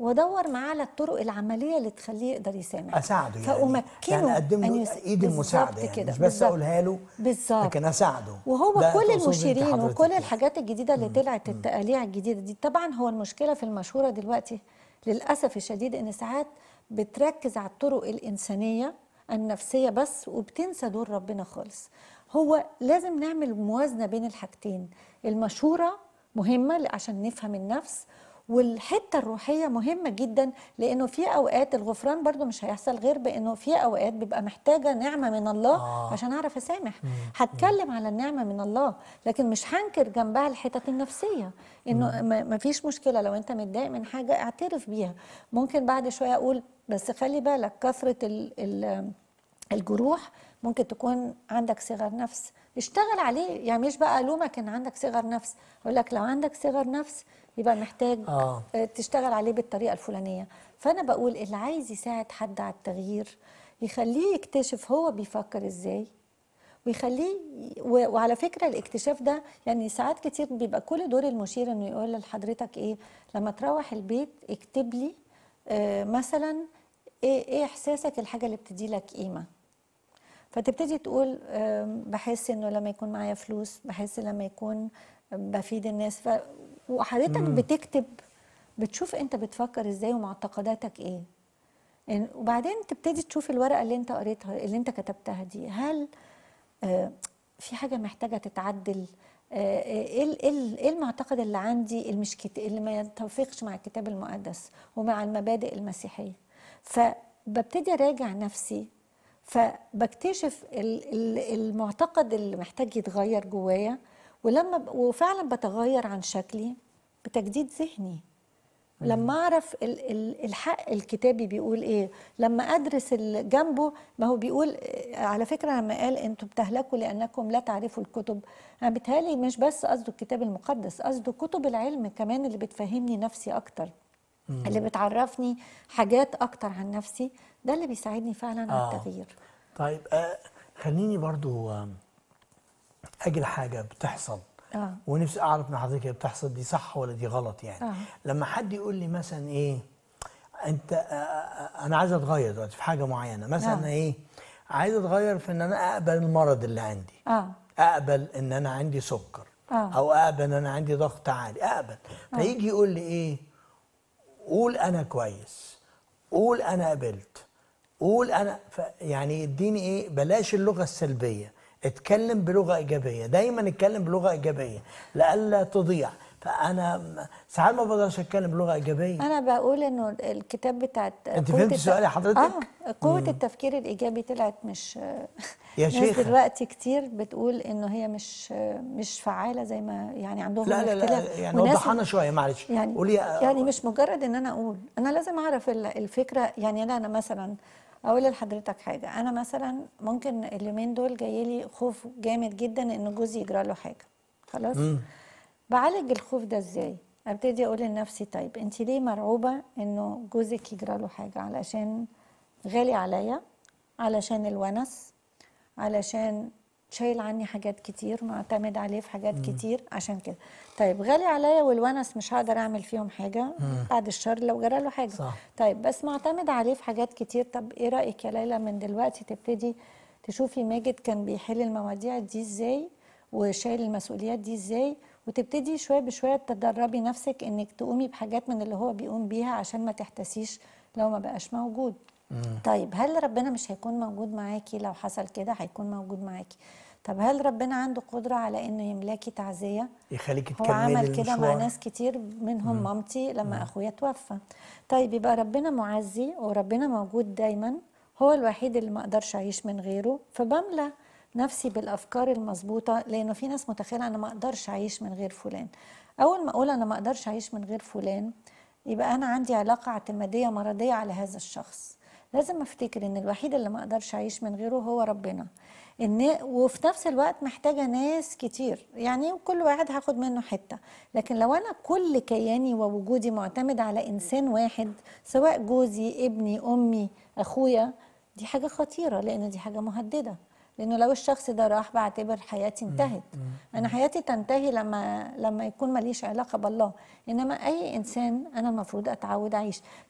وادور معاه على الطرق العمليه اللي تخليه يقدر يسامح اساعده يعني فامكنه يعني اقدم أن له يس- ايد المساعده بالظبط يعني كده، مش بس بالظبط. اقولها له بالظبط لكن اساعده وهو ده كل تقصدي انت المشيرين حضرتك وكل يعني. الحاجات الجديده اللي طلعت التقاليع الجديده دي طبعا هو المشكله في المشهوره دلوقتي للاسف الشديد ان ساعات بتركز على الطرق الانسانيه النفسيه بس وبتنسى دور ربنا خالص هو لازم نعمل موازنه بين الحاجتين المشوره مهمه عشان نفهم النفس والحته الروحيه مهمه جدا لانه في اوقات الغفران برضو مش هيحصل غير بانه في اوقات بيبقى محتاجه نعمه من الله آه. عشان اعرف اسامح هتكلم على النعمه من الله لكن مش هنكر جنبها الحتت النفسيه انه ما ما فيش مشكله لو انت متضايق من حاجه اعترف بيها ممكن بعد شويه اقول بس خلي بالك كثره ال ال الجروح ممكن تكون عندك صغر نفس اشتغل عليه يعني مش بقى الومك ان عندك صغر نفس اقول لك لو عندك صغر نفس يبقى محتاج آه. آه، تشتغل عليه بالطريقه الفلانيه فانا بقول اللي عايز يساعد حد على التغيير يخليه يكتشف هو بيفكر ازاي ويخليه و- وعلى فكره الاكتشاف ده يعني ساعات كتير بيبقى كل دور المشير انه يقول لحضرتك ايه لما تروح البيت اكتب لي آه مثلا ايه ايه احساسك الحاجه اللي بتدي لك قيمه فتبتدي تقول آم، بحس انه لما يكون معايا فلوس بحس لما يكون بفيد الناس ف... وحضرتك بتكتب بتشوف انت بتفكر ازاي ومعتقداتك ايه إن- وبعدين تبتدي تشوف الورقه اللي انت قريتها اللي انت كتبتها دي هل آه، في حاجه محتاجه تتعدل آه، ايه ال- إيه ال- إيه المعتقد اللي عندي اللي مش كت... اللي ما يتوافقش مع الكتاب المقدس ومع المبادئ المسيحيه فببتدي اراجع نفسي فبكتشف ال- ال- المعتقد اللي محتاج يتغير جوايا ولما ب... وفعلا بتغير عن شكلي بتجديد ذهني لما اعرف ال- ال- الحق الكتابي بيقول ايه لما ادرس اللي جنبه ما هو بيقول آه، على فكره لما قال انتم بتهلكوا لانكم لا تعرفوا الكتب انا بيتهيألي مش بس قصده الكتاب المقدس قصده كتب العلم كمان اللي بتفهمني نفسي اكتر اللي بتعرفني حاجات اكتر عن نفسي ده اللي بيساعدني فعلا على آه. التغيير طيب آه خليني برضو آم، اجل حاجه بتحصل اه ونفسي اعرف من حضرتك هي بتحصل دي صح ولا دي غلط يعني آه. لما حد يقول لي مثلا ايه انت آه، آه، انا عايز اتغير دلوقتي في حاجه معينه مثلا آه. ايه عايز اتغير في ان انا اقبل المرض اللي عندي اه اقبل ان انا عندي سكر آه. او اقبل ان انا عندي ضغط عالي اقبل فيجي يقول لي ايه قول انا كويس قول انا قبلت قول انا ف يعني اديني ايه بلاش اللغه السلبيه اتكلم بلغه ايجابيه دايما اتكلم بلغه ايجابيه لئلا تضيع فانا م- ساعات ما بقدرش اتكلم بلغه ايجابيه انا بقول انه الكتاب بتاعت أنت قوة فهمت الت- سؤالي حضرتك؟ اه قوه التفكير الايجابي طلعت مش يا ناس شيخة. دلوقتي كتير بتقول انه هي مش مش فعاله زي ما يعني عندهم لا لا لا اختلاف. يعني وناس- وضح لنا شويه معلش يعني قولي يعني مش مجرد ان انا اقول انا لازم اعرف ال- الفكره يعني انا انا مثلا اقول لحضرتك حاجه انا مثلا ممكن اليومين دول جاي لي خوف جامد جدا ان جوزي يجرى له حاجه خلاص بعالج الخوف ده ازاي ابتدي اقول لنفسي طيب انت ليه مرعوبه انه جوزك يجرى له حاجه علشان غالي عليا علشان الونس علشان شايل عني حاجات كتير معتمد عليه في حاجات كتير عشان كده طيب غالي عليا والونس مش هقدر اعمل فيهم حاجه بعد الشر لو جرى له حاجه صح. طيب بس معتمد عليه في حاجات كتير طب ايه رايك يا ليلى من دلوقتي تبتدي تشوفي ماجد كان بيحل المواضيع دي ازاي وشايل المسؤوليات دي ازاي وتبتدي شويه بشويه تدربي نفسك انك تقومي بحاجات من اللي هو بيقوم بيها عشان ما تحتسيش لو ما بقاش موجود طيب هل ربنا مش هيكون موجود معاكي لو حصل كده هيكون موجود معاكي طب هل ربنا عنده قدرة على انه يملاكي تعزية يخليكي هو تكملي عمل كده مع المشوار. ناس كتير منهم مامتي لما اخويا توفى طيب يبقى ربنا معزي وربنا موجود دايما هو الوحيد اللي ما اقدرش اعيش من غيره فبملى نفسي بالافكار المظبوطه لانه في ناس متخيله انا ما اقدرش اعيش من غير فلان اول ما اقول انا ما اقدرش اعيش من غير فلان يبقى انا عندي علاقه اعتماديه مرضيه على هذا الشخص لازم افتكر ان الوحيد اللي ما اقدرش اعيش من غيره هو ربنا ان وفي نفس الوقت محتاجه ناس كتير يعني كل واحد هاخد منه حته لكن لو انا كل كياني ووجودي معتمد على انسان واحد سواء جوزي ابني امي اخويا دي حاجه خطيره لان دي حاجه مهدده لانه لو الشخص ده راح بعتبر حياتي انتهت انا حياتي تنتهي لما لما يكون ماليش علاقه بالله انما اي انسان انا المفروض اتعود اعيش